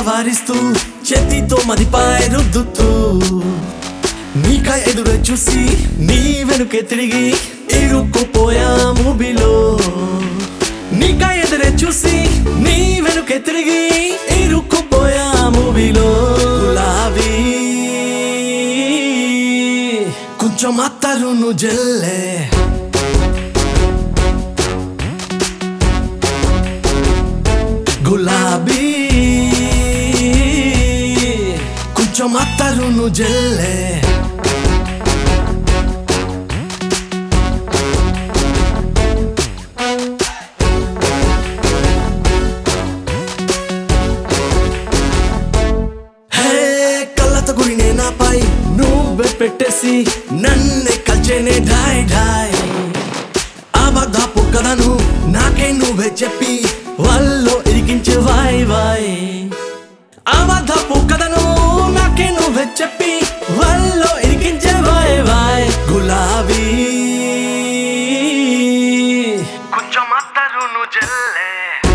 సవారిస్తూ చేతితో మదిపై రుద్దుతూ నీక ఎదురు చూసి నీ వెనుకే తిరిగి ఇరుక్కుపోయా మూబిలో నీక ఎదురే చూసి నీ వెనుకే తిరిగి ఇరుక్కుపోయా మూబిలో గులాబీ కొంచెం అత్తరును జల్లే గులాబీ కొంచెం అత్తరును జల్లే హే కళ్ళతో గురినే నాపై నువ్వే పెట్టేసి నన్నే కల్చేనే ఢాయ్ ఢాయ్ అబద్ధపు కథను నాకే నువ్వే చెప్పి వాళ్ళు ఇరికించే వాయ్ వాయ్ అబద్ధపు కథను నాకే నువ్వే చెప్పి వాళ్ళు ఇరికించే వాయ్ వాయ్ గులాబీ కొంచెం అత్తరును జల్లే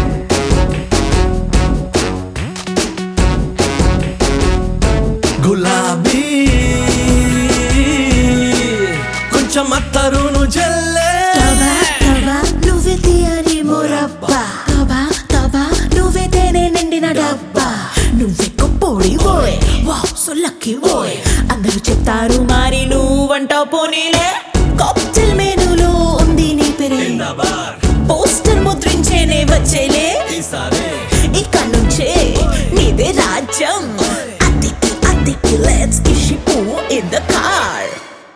గులాబీ కొంచెం అత్తరును జల్లే తబా తబా నువ్వే తీయని మొరబ్బా తబా తబా నువ్వే తేనె నిండిన డబ్బా నువ్వే గొప్పోడి ఓయ్ వావ్ సో లక్కీ ఓయ్ అందరూ చెప్తారు మరి నువ్వంటావు పోనీలే కాక్టైల్ మెనూలో ఉంది నీ పేరే పోస్టర్ ముద్రించేనే వచ్చేలే ఇక నుంచే నీదే రాజ్యం అద్దెకి అద్దెకి లెట్స్ కిషి పువ్వు ఇన్ ద కార్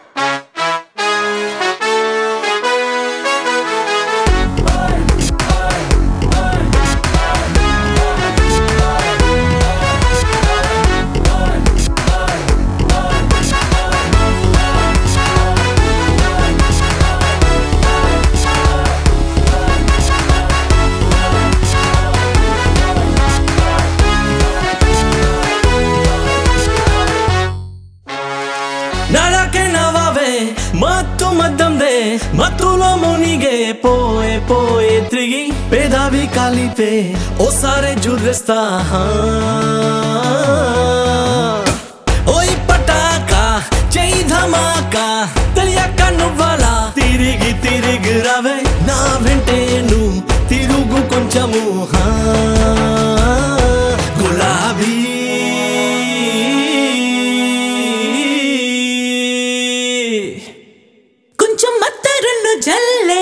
నడకే నవ్వే మత్తు మద్దందే మత్తులో మునిగే పోయే పోయే తిరిగి పేదావి కాలితే ఓసారే జుర్రెస్తా ఓయ్ పటాక జై ధమాకా తెలియక నువ్వలా తిరిగి తిరిగి రావే నా వెంటే నువ్వు తిరుగు కొంచెము హా. గులాబీ కొంచెం మత్తరును జల్లే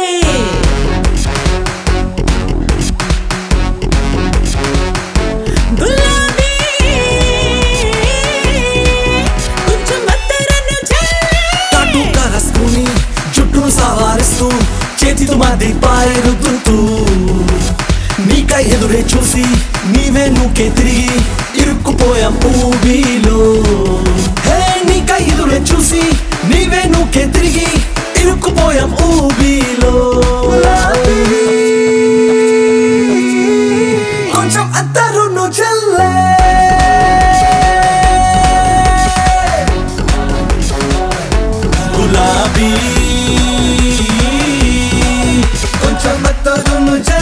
గులాబీ కొంచెం మత్తరును జల్లే కాటుక రసుకుని జుట్టును సవారిస్తూ చేతితో మాది పాయ రుద్దుతూ నీక ఎదురే చూసి నీవే నువ్వుకే తిరిగి ఇరుక్కుపోయాం ఊబిలో హే నీక ఎదురే చూసి నీవే నువ్వుకే తిరిగి ఇరుక్కుపోయాం ఊబిలో కొంచెం అత్తరును చల్లే గులాబీ కొంచెం మత్తరును